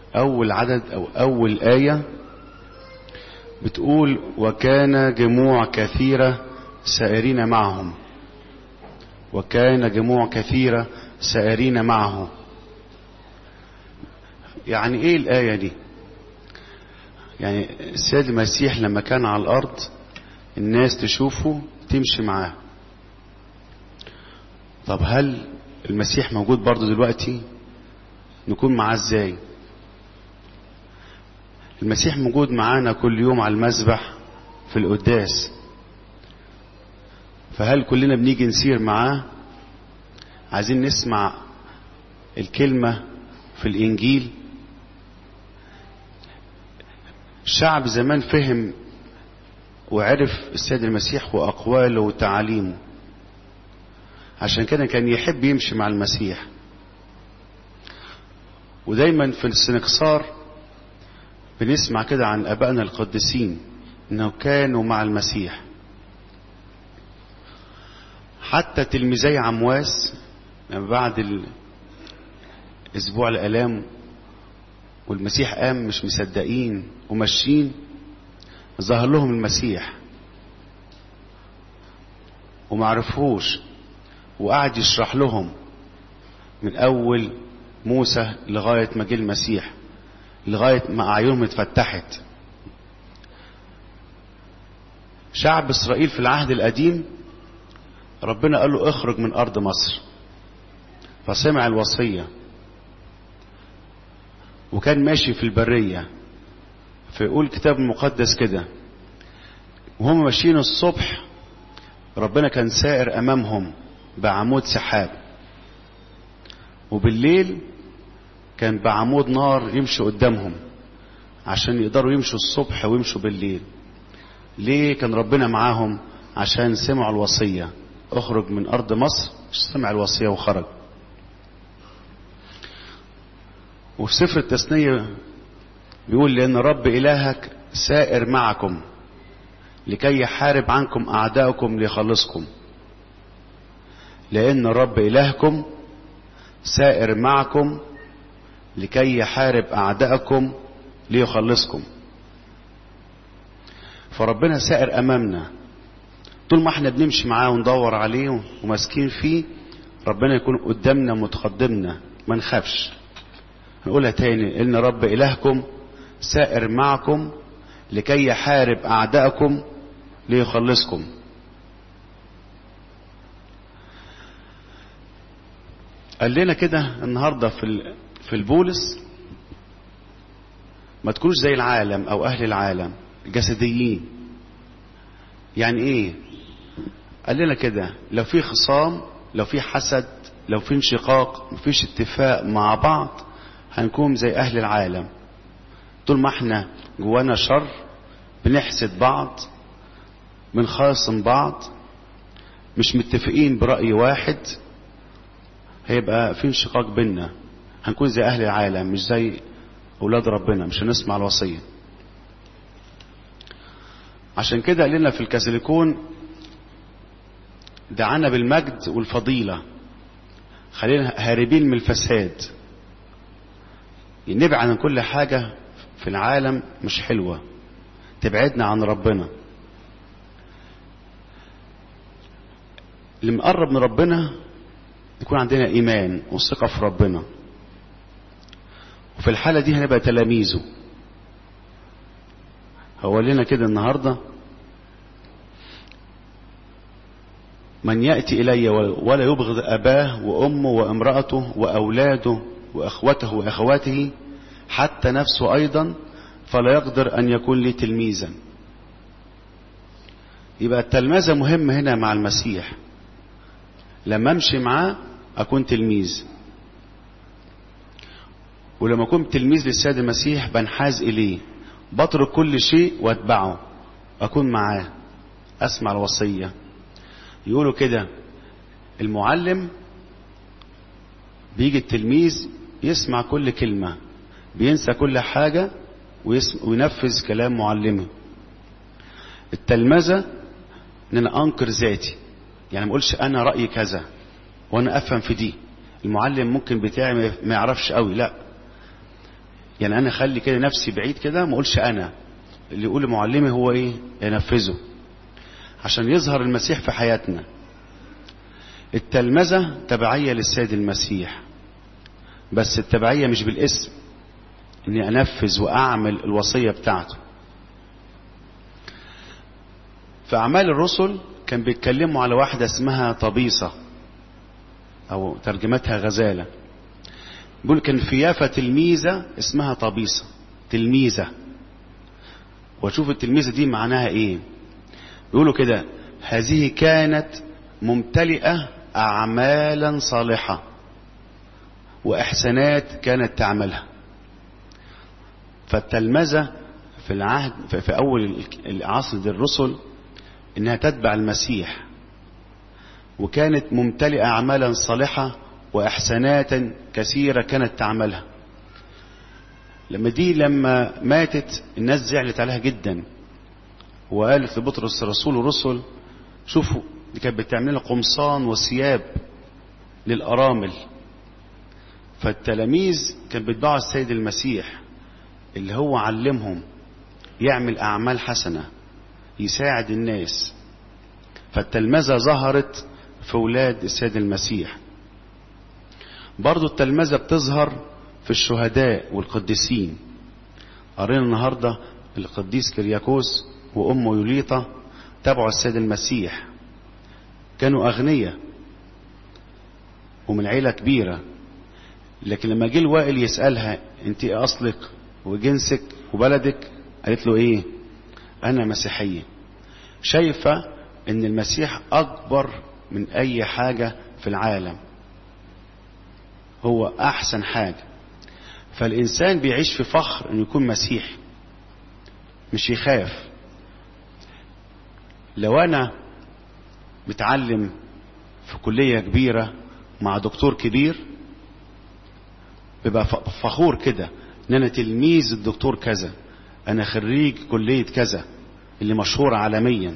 أول عدد أو أول آية بتقول وكان جموع كثيرة سائرين معهم وكان جموع كثيرة سائرين معه يعني ايه الآية دي يعني السيد المسيح لما كان على الأرض الناس تشوفه تمشي معاه طب هل المسيح موجود برضه دلوقتي نكون معاه ازاي المسيح موجود معانا كل يوم على المسبح في القداس فهل كلنا بنيجي نسير معاه عايزين نسمع الكلمة في الإنجيل الشعب زمان فهم وعرف السيد المسيح وأقواله وتعاليمه عشان كده كان يحب يمشي مع المسيح ودايما في السنكسار بنسمع كده عن أبائنا القديسين إنه كانوا مع المسيح حتى تلميذي عمواس لما بعد اسبوع الالام والمسيح قام مش مصدقين وماشيين ظهر لهم المسيح وما عرفوش وقعد يشرح لهم من اول موسى لغايه ما جه المسيح لغايه ما اعينهم اتفتحت شعب اسرائيل في العهد القديم ربنا قال له اخرج من ارض مصر فسمع الوصية وكان ماشي في البرية فيقول الكتاب المقدس كده وهم ماشيين الصبح ربنا كان سائر امامهم بعمود سحاب وبالليل كان بعمود نار يمشي قدامهم عشان يقدروا يمشوا الصبح ويمشوا بالليل ليه كان ربنا معاهم عشان سمعوا الوصيه اخرج من ارض مصر سمع الوصيه وخرج وفي سفر التثنيه بيقول لان رب الهك سائر معكم لكي يحارب عنكم اعداءكم ليخلصكم لان رب الهكم سائر معكم لكي يحارب اعداءكم ليخلصكم فربنا سائر امامنا طول ما احنا بنمشي معاه وندور عليه وماسكين فيه ربنا يكون قدامنا متقدمنا ما نخافش نقولها تاني ان رب الهكم سائر معكم لكي يحارب اعداءكم ليخلصكم قال لنا كده النهارده في في البولس ما تكونوش زي العالم او اهل العالم جسديين يعني ايه قال لنا كده لو في خصام لو في حسد لو في انشقاق مفيش اتفاق مع بعض هنكون زي اهل العالم طول ما احنا جوانا شر بنحسد بعض بنخاصم بعض مش متفقين برأي واحد هيبقى في انشقاق بينا هنكون زي اهل العالم مش زي اولاد ربنا مش هنسمع الوصيه عشان كده قال لنا في الكاثوليكون دعانا بالمجد والفضيلة خلينا هاربين من الفساد نبعد عن كل حاجة في العالم مش حلوة تبعدنا عن ربنا اللي مقرب من ربنا يكون عندنا إيمان وثقة في ربنا وفي الحالة دي هنبقى تلاميذه هو لنا كده النهاردة من يأتي إلي ولا يبغض أباه وأمه وامرأته وأولاده وأخوته وأخواته حتى نفسه أيضا فلا يقدر أن يكون لي تلميذا يبقى التلمذة مهمة هنا مع المسيح لما امشي معاه اكون تلميذ ولما اكون تلميذ للسيد المسيح بنحاز اليه بترك كل شيء واتبعه اكون معاه اسمع الوصيه يقولوا كده المعلم بيجي التلميذ يسمع كل كلمه بينسى كل حاجه وينفذ كلام معلمه التلمذه ان انا انكر ذاتي يعني ما اقولش انا رايي كذا وانا افهم في دي المعلم ممكن بتاعي ما يعرفش قوي لا يعني انا اخلي كده نفسي بعيد كده ما اقولش انا اللي يقول معلمي هو ايه ينفذه عشان يظهر المسيح في حياتنا التلمذة تبعية للسيد المسيح بس التبعية مش بالاسم اني انفذ واعمل الوصية بتاعته في اعمال الرسل كان بيتكلموا على واحدة اسمها طبيصة او ترجمتها غزالة بيقول كان في يافا تلميذة اسمها طبيصة تلميذة واشوف التلميذة دي معناها ايه بيقولوا كده هذه كانت ممتلئة اعمالا صالحة واحسانات كانت تعملها فالتلمذة في العهد في اول العصر الرسل انها تتبع المسيح وكانت ممتلئة اعمالا صالحة واحسانات كثيرة كانت تعملها لما دي لما ماتت الناس زعلت عليها جدا وقالت لبطرس الرسول ورسل شوفوا دي كانت بتعمل لنا قمصان وثياب للارامل فالتلاميذ كان بيتبعوا السيد المسيح اللي هو علمهم يعمل اعمال حسنه يساعد الناس فالتلمذه ظهرت في اولاد السيد المسيح برضو التلمذه بتظهر في الشهداء والقديسين قرينا النهارده القديس كرياكوس وامه يوليطا تبعوا السيد المسيح كانوا اغنياء ومن عيله كبيره لكن لما جه الوائل يسالها انت ايه اصلك وجنسك وبلدك قالت له ايه انا مسيحيه شايفه ان المسيح اكبر من اي حاجه في العالم هو احسن حاجه فالانسان بيعيش في فخر انه يكون مسيحي مش يخاف لو انا متعلم في كليه كبيره مع دكتور كبير بيبقى فخور كده ان انا تلميذ الدكتور كذا انا خريج كليه كذا اللي مشهوره عالميا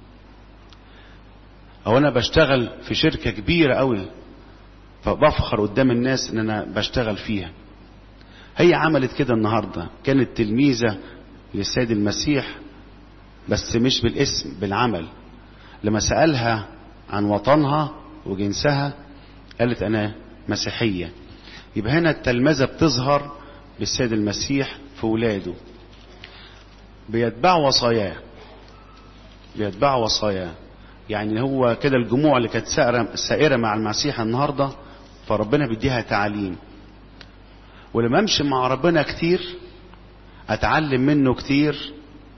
او انا بشتغل في شركه كبيره قوي فبفخر قدام الناس ان انا بشتغل فيها هي عملت كده النهارده كانت تلميذه للسيد المسيح بس مش بالاسم بالعمل لما سالها عن وطنها وجنسها قالت انا مسيحيه يبقى هنا التلمذه بتظهر بالسيد المسيح في ولاده بيتبعوا وصاياه بيتبعوا وصاياه يعني هو كده الجموع اللي كانت سائره مع المسيح النهارده فربنا بيديها تعاليم ولما امشي مع ربنا كتير اتعلم منه كتير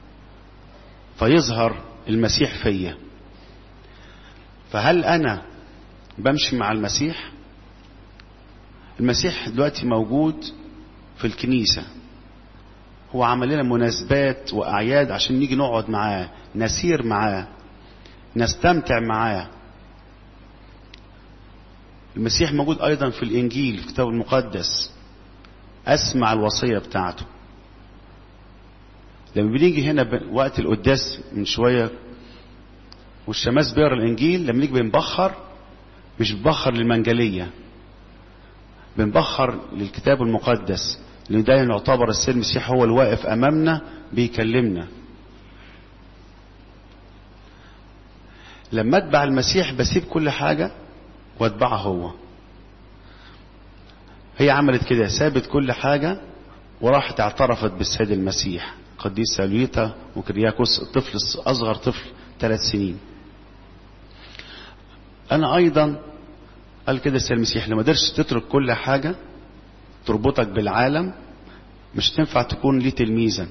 فيظهر المسيح فيا فهل انا بمشي مع المسيح المسيح دلوقتي موجود في الكنيسة هو عمل لنا مناسبات وأعياد عشان نيجي نقعد معاه نسير معاه نستمتع معاه المسيح موجود أيضا في الإنجيل في الكتاب المقدس أسمع الوصية بتاعته لما بنيجي هنا وقت القداس من شوية والشماس بيقرا الإنجيل لما نيجي بنبخر مش بنبخر للمنجلية بنبخر للكتاب المقدس لان ده يعتبر السيد المسيح هو الواقف امامنا بيكلمنا لما اتبع المسيح بسيب كل حاجة واتبعه هو هي عملت كده سابت كل حاجة وراحت اعترفت بالسيد المسيح قديس سالويتا وكرياكوس الطفل اصغر طفل ثلاث سنين انا ايضا قال كده السيد المسيح لما قدرتش تترك كل حاجة تربطك بالعالم مش تنفع تكون ليه تلميذا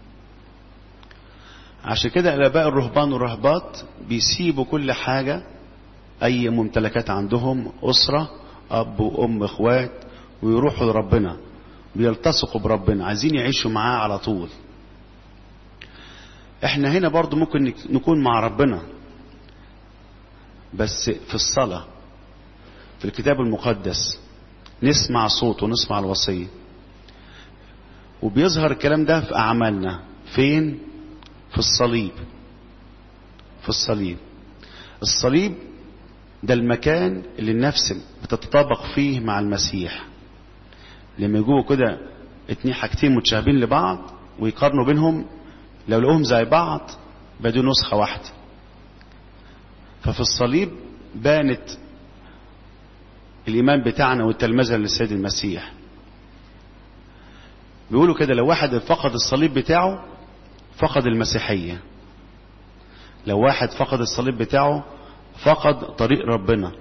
عشان كده الاباء الرهبان والرهبات بيسيبوا كل حاجة اي ممتلكات عندهم اسرة اب وام اخوات ويروحوا لربنا بيلتصقوا بربنا عايزين يعيشوا معاه على طول احنا هنا برضو ممكن نكون مع ربنا بس في الصلاه في الكتاب المقدس نسمع صوته ونسمع الوصية وبيظهر الكلام ده في أعمالنا فين في الصليب في الصليب الصليب ده المكان اللي النفس بتتطابق فيه مع المسيح لما يجوا كده اتنين حاجتين متشابهين لبعض ويقارنوا بينهم لو لقوهم زي بعض بدون نسخة واحدة ففي الصليب بانت الإيمان بتاعنا والتلمذة للسيد المسيح بيقولوا كده لو واحد فقد الصليب بتاعه فقد المسيحية لو واحد فقد الصليب بتاعه فقد طريق ربنا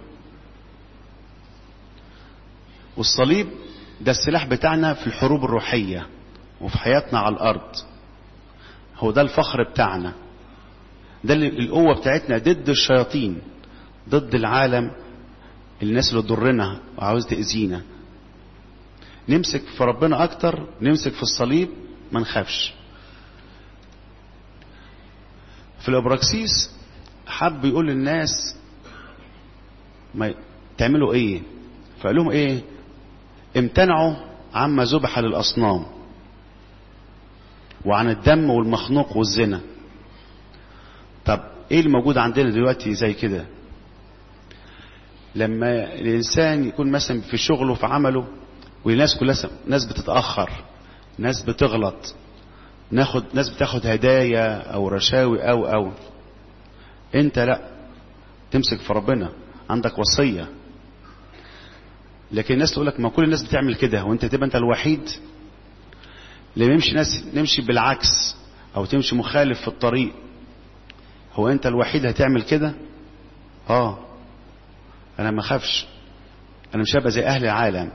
والصليب ده السلاح بتاعنا في الحروب الروحية وفي حياتنا على الأرض هو ده الفخر بتاعنا ده القوة بتاعتنا ضد الشياطين ضد العالم الناس اللي تضرنا وعاوز تأذينا نمسك في ربنا أكتر نمسك في الصليب ما نخافش في الأبراكسيس حب يقول للناس ما تعملوا ايه فقال لهم ايه امتنعوا عما ذبح للأصنام وعن الدم والمخنوق والزنا طب ايه اللي موجود عندنا دلوقتي زي كده لما الانسان يكون مثلا في شغله في عمله والناس كلها ناس بتتاخر ناس بتغلط ناخد ناس بتاخد هدايا او رشاوي او او انت لا تمسك في ربنا عندك وصيه لكن الناس تقول لك ما كل الناس بتعمل كده وانت تبقى انت الوحيد لما يمشي ناس نمشي بالعكس او تمشي مخالف في الطريق هو انت الوحيد هتعمل كده اه انا ما خافش انا مش هبقى زي اهل العالم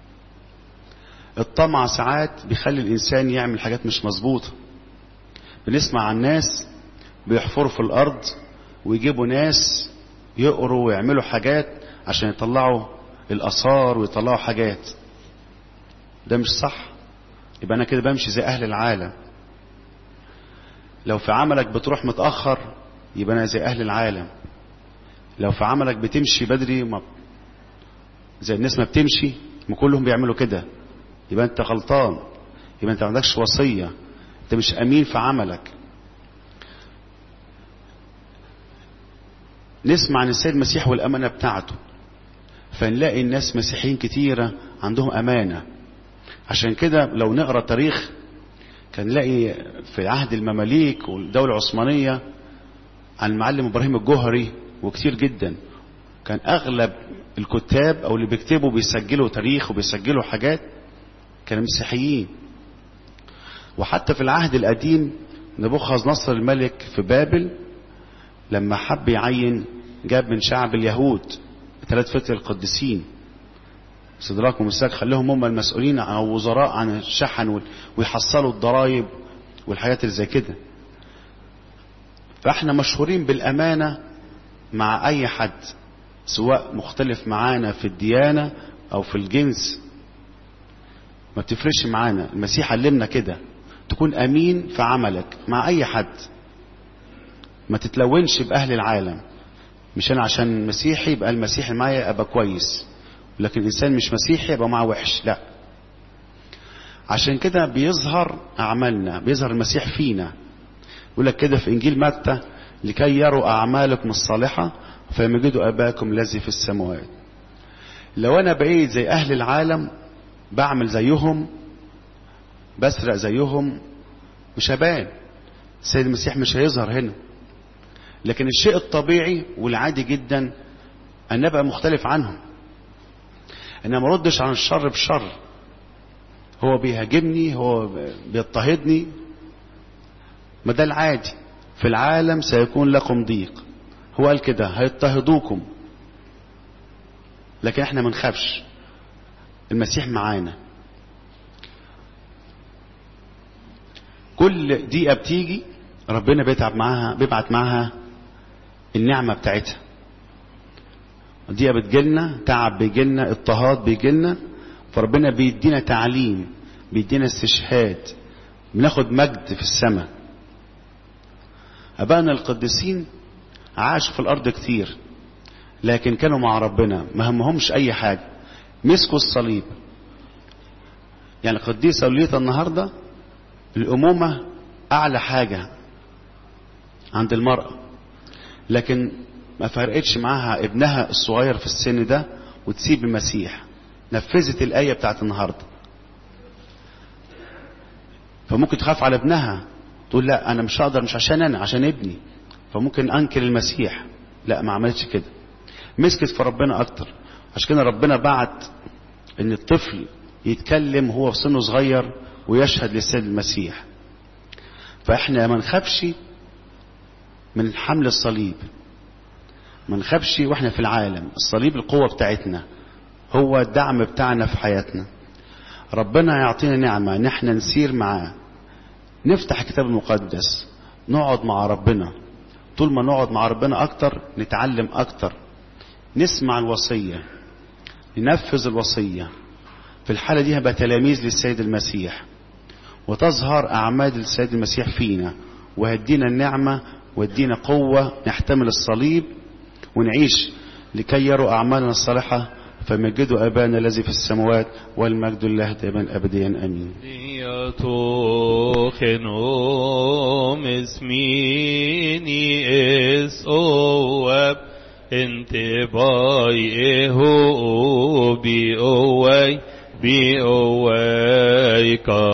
الطمع ساعات بيخلي الانسان يعمل حاجات مش مظبوطه بنسمع عن ناس بيحفروا في الارض ويجيبوا ناس يقروا ويعملوا حاجات عشان يطلعوا الاثار ويطلعوا حاجات ده مش صح يبقى انا كده بمشي زي اهل العالم لو في عملك بتروح متاخر يبقى انا زي اهل العالم لو في عملك بتمشي بدري ما زي الناس ما بتمشي ما كلهم بيعملوا كده يبقى انت غلطان يبقى انت ما عندكش وصيه انت مش امين في عملك نسمع عن السيد المسيح والامانه بتاعته فنلاقي الناس مسيحيين كتيره عندهم امانه عشان كده لو نقرا تاريخ كان نلاقي في عهد المماليك والدوله العثمانيه عن المعلم ابراهيم الجوهري وكتير جدا كان اغلب الكتاب او اللي بيكتبوا بيسجلوا تاريخ وبيسجلوا حاجات كانوا مسيحيين وحتى في العهد القديم نبوخذ نصر الملك في بابل لما حب يعين جاب من شعب اليهود ثلاث فتر القديسين استدراك ومساك خليهم هم المسؤولين عن وزراء عن الشحن ويحصلوا الضرائب والحاجات اللي زي كده فاحنا مشهورين بالامانه مع اي حد سواء مختلف معانا في الديانه او في الجنس ما بتفرقش معانا المسيح علمنا كده تكون امين في عملك مع اي حد ما تتلونش باهل العالم مش انا عشان مسيحي يبقى المسيحي معايا ابقى كويس لكن الانسان مش مسيحي يبقى معاه وحش لا عشان كده بيظهر اعمالنا بيظهر المسيح فينا يقول لك كده في انجيل متى لكي يروا اعمالكم الصالحه فيمجدوا اباكم الذي في السماوات لو انا بقيت زي اهل العالم بعمل زيهم بسرق زيهم مش هبان السيد المسيح مش هيظهر هنا لكن الشيء الطبيعي والعادي جدا ان ابقى مختلف عنهم انا ما ردش عن الشر بشر هو بيهاجمني هو بيضطهدني ما ده العادي في العالم سيكون لكم ضيق هو قال كده هيضطهدوكم لكن احنا ما نخافش المسيح معانا كل دقيقة بتيجي ربنا بيتعب معاها بيبعت معاها النعمة بتاعتها دقيقة بتجيلنا تعب بيجيلنا اضطهاد بيجيلنا فربنا بيدينا تعليم بيدينا استشهاد بناخد مجد في السماء أبائنا القديسين عاشوا في الأرض كتير لكن كانوا مع ربنا ما همهمش أي حاجة مسكوا الصليب يعني القديسة وليتا النهاردة الأمومة أعلى حاجة عند المرأة لكن ما فرقتش معاها ابنها الصغير في السن ده وتسيب المسيح نفذت الآية بتاعت النهاردة فممكن تخاف على ابنها تقول لا انا مش هقدر مش عشان انا عشان ابني فممكن انكر المسيح لا ما عملتش كده مسكت في ربنا اكتر عشان كده ربنا بعت ان الطفل يتكلم هو في سنه صغير ويشهد للسيد المسيح فاحنا ما نخافش من حمل الصليب ما نخافش واحنا في العالم الصليب القوة بتاعتنا هو الدعم بتاعنا في حياتنا ربنا يعطينا نعمة ان احنا نسير معاه نفتح الكتاب المقدس نقعد مع ربنا طول ما نقعد مع ربنا اكتر نتعلم اكتر نسمع الوصية ننفذ الوصية في الحالة دي هبقى تلاميذ للسيد المسيح وتظهر أعمال السيد المسيح فينا وهدينا النعمة وهدينا قوة نحتمل الصليب ونعيش لكي يروا أعمالنا الصالحة فمجدوا أبانا الذي في السماوات والمجد الله دائما أبديا أمين يتوخنهم اسميني اس اواب انتباي اهو بي اوي بي اوي